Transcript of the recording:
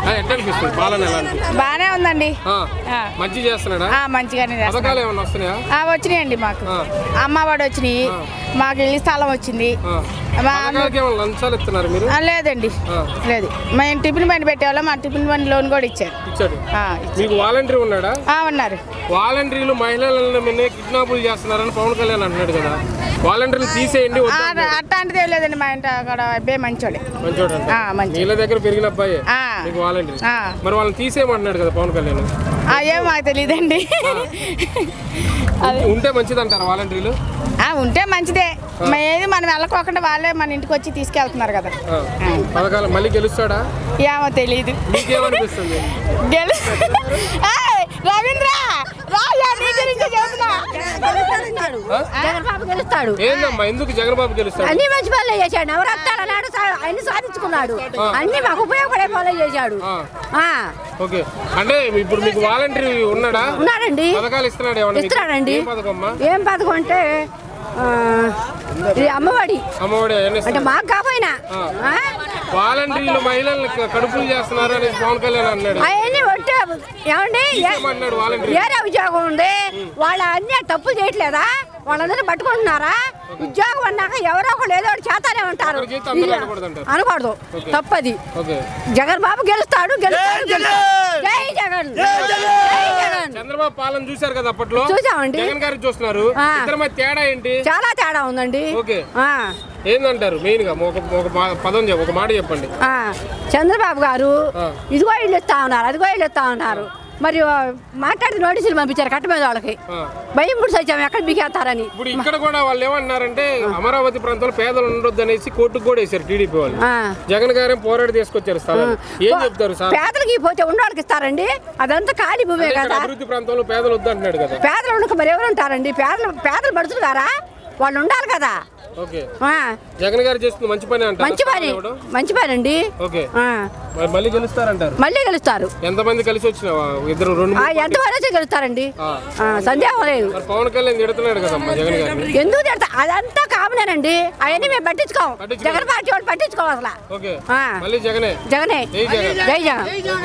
ఆ, ఎట్లా అనిపిస్తుంది పాలన ఎలా అనిపిస్తుంది బాగానే ఉందండి ఆ, ఆ. మంచి చేస్తున్నాడా ఆ, మంచిగానే చేస్తున్నారు. పథకాలు ఏమైనా వస్తున్నాయా ఆ, వచ్చినాయండి మాకు ఆ. అమ్మఒడి వచ్చినాయి ఆ. మాకు ఇల్లు స్థలం వచ్చింది ఆ. మా పథకాలకి ఏమైనా లంచాలు ఇస్తున్నారు మీరు ఆ, లేదండి ఆ. లేదు మేము టిఫిన్ బండి పెట్టేవాళ్ళం మా టిఫిన్ బండి లోన్ కూడా ఇచ్చారు ఇచ్చాడు ఆ, మీకు వాలంటరీ ఉన్నాడా ఆ, ఉన్నారు వాలంటీర్లు మహిళలను మిన్నే కిడ్నాపులు చేస్తున్నారని పవన్ కళ్యాణ్ అంటున్నాడు కదా వాలంటీర్లు తీసేయండి ఆ, వద్దు అట్లాంటిది ఏం లేదండి మా ఇంటి అక్కడ అబ్బాయి మంచోడే మంచోడు అంట. ఆ, మంచి. నీళ్ళ దగ్గర పెరిగిన అబ్బాయి ఆ. మీకు వాలంటీర్ ఆ. మరి వాళ్ళని తీసేయమంటున్నాడు కదా పవన్ కళ్యాణ్ ఆ, ఏం మాకు తెలియదండి అది ఉంటే మంచిది అంటారు వాలంటీర్లు ఆ, ఉంటే మంచిదే మ- ఏది మనం వెళ్ళకోకుండా వాళ్ళే మన ఇంటికి వచ్చి తీసుకెళ్తున్నారు కదా ఆ. పథకాలు మళ్ళీ గెలుస్తాడా ఏమో తెలియదు మీకేమనిపిస్తుంది గెలు ఏయ్, రవీంద్ర రాయ్యా నీ గురించి చెబుతున్నా జగన్ బాబు గెలుస్తాడు ఏందమ్మా ఎందుకు జగన్ బాబు గెలుస్తాడు అన్ని మంచి పనులే చేశాడు నవరత్నాలు అన్నాడు సా- అన్ని సాధించుకున్నాడు అన్ని మాకు ఉపయోగపడే పనులే చేశాడు ఆ. ఆ, ఓకే అంటే ఇప్పుడు మీకు వాలంటీర్ ఉన్నాడా ఉన్నాడండి పథకాలు ఇస్తున్నాడు ఏమన్నా మీకు? ఇస్తున్నాడండి ఏం పథకం అమ్మా ఏం పథకం అంటే ఆ, ఇది అమ్మఒడి అమ్మఒడి అవన్నీ అంటే ఇస్తున్నాడు. మాకు కాపోయినా ఆ. ఆ? వాలంటీర్లు మహిళలను క- కడుపులు చేస్తున్నారు అనేసి పవన్ కళ్యాణ్ అన్నాడు అవన్నీ ఒట్టే ఏమండి ఏ- తీసేయమన్నాడు వాలంటీర్ ఏరే ఉద్యోగం ఉంది వాళ్ళ అన్ని తప్పులు చేయట్లేదా వాళ్ళందరినీ పట్టుకుంటున్నారా ఉద్యోగం అన్నాక ఎవరో ఒకళ్ళు ఏదో ఒకటి చేస్తానే ఉంటారు ఒకరి చేతి అందరూ ఇది అనకూడదంటారు. అనకూడదు ఓకే. తప్పది ఓకే జగన్ బాబు గెలుస్తాడు గెలుస్తాడు గెలుస్తాడు. జై జగన్ జై జగన్ చంద్రబాబు పాలన చూశారు కదా అప్పట్లో చూసామండి. జగన్ గారికి చూస్తున్నారు ఆ. ఇద్దరి మధ్య తేడా ఏంటి చాలా తేడా ఉందండి ఓకే. ఆ, ఏందంటారు మెయిన్ గా ఒక ఒక పా- పదం చెప్ప ఒక మాట చెప్పండి ఆ. చంద్రబాబు గారు ఆ. ఇదిగో ఇల్లు ఇస్తా ఉన్నారు అదిగో ఇల్లు ఇస్తా ఉన్నారు మరి ఆ, మాట్లాడి నోటీసులు పంపించారు కట్ట మీద వాళ్ళకి ఆ. భయం పుడిసి వచ్చాము ఎక్కడ బిగేస్తారని ఇప్పుడు ఇక్కడ కూడా వాళ్ళు ఏమన్నారంటే అమరావతి ప్రాంతంలో పేదలు ఉండొద్దు అనేసి కోర్టుకు కూడా వేశారు టీడీపీ వాళ్ళు ఆ. జగన్ గారే పోరాడి తీసుకొచ్చారు స్థలాలు ఏం చెప్తారు సార్ పేదలకి పోతే ఉండవాళ్ళకి ఇస్తారండి అదంతా ఖాళీ భూమే అంటే ఇక్కడ కదా అభివృద్ధి ప్రాంతంలో పేదలు వద్దు అంటున్నాడు కదా పేదలు ఉండక మరి ఎవరు ఉంటారండి పేదలు పేదలు పడుతురు గారా వాళ్ళు ఉండాలి కదా ఓకే ఆ, జగన్ గారు చేస్తుంది మంచి పని అంటారు మంచి పని మంచి పని అండి ఓకే ఆ, మరి మళ్ళీ గెలుస్తారంటారు మళ్ళీ గెలుస్తారు ఎంతమంది కలిసి వచ్చిన ఇద్దరు రెండు ఆ, మూడు ఎంత వరకు గెలుస్తారండి ఆ. ఆ, సందేహం లేదు మరి పవన్ కళ్యాణ్ తిడుతున్నాడు కదమ్మా జగన్ గారిని ఎందుకు తిడతా అదంతా కామనేనండి అవన్నీ మేము పట్టించుకోం పట్టించుకోం. జగన్ పార్టీ వాళ్ళు పట్టించుకోం అసలు ఓకే ఆ. మళ్ళీ జగనే జగనే జై జగన్ జై జగన్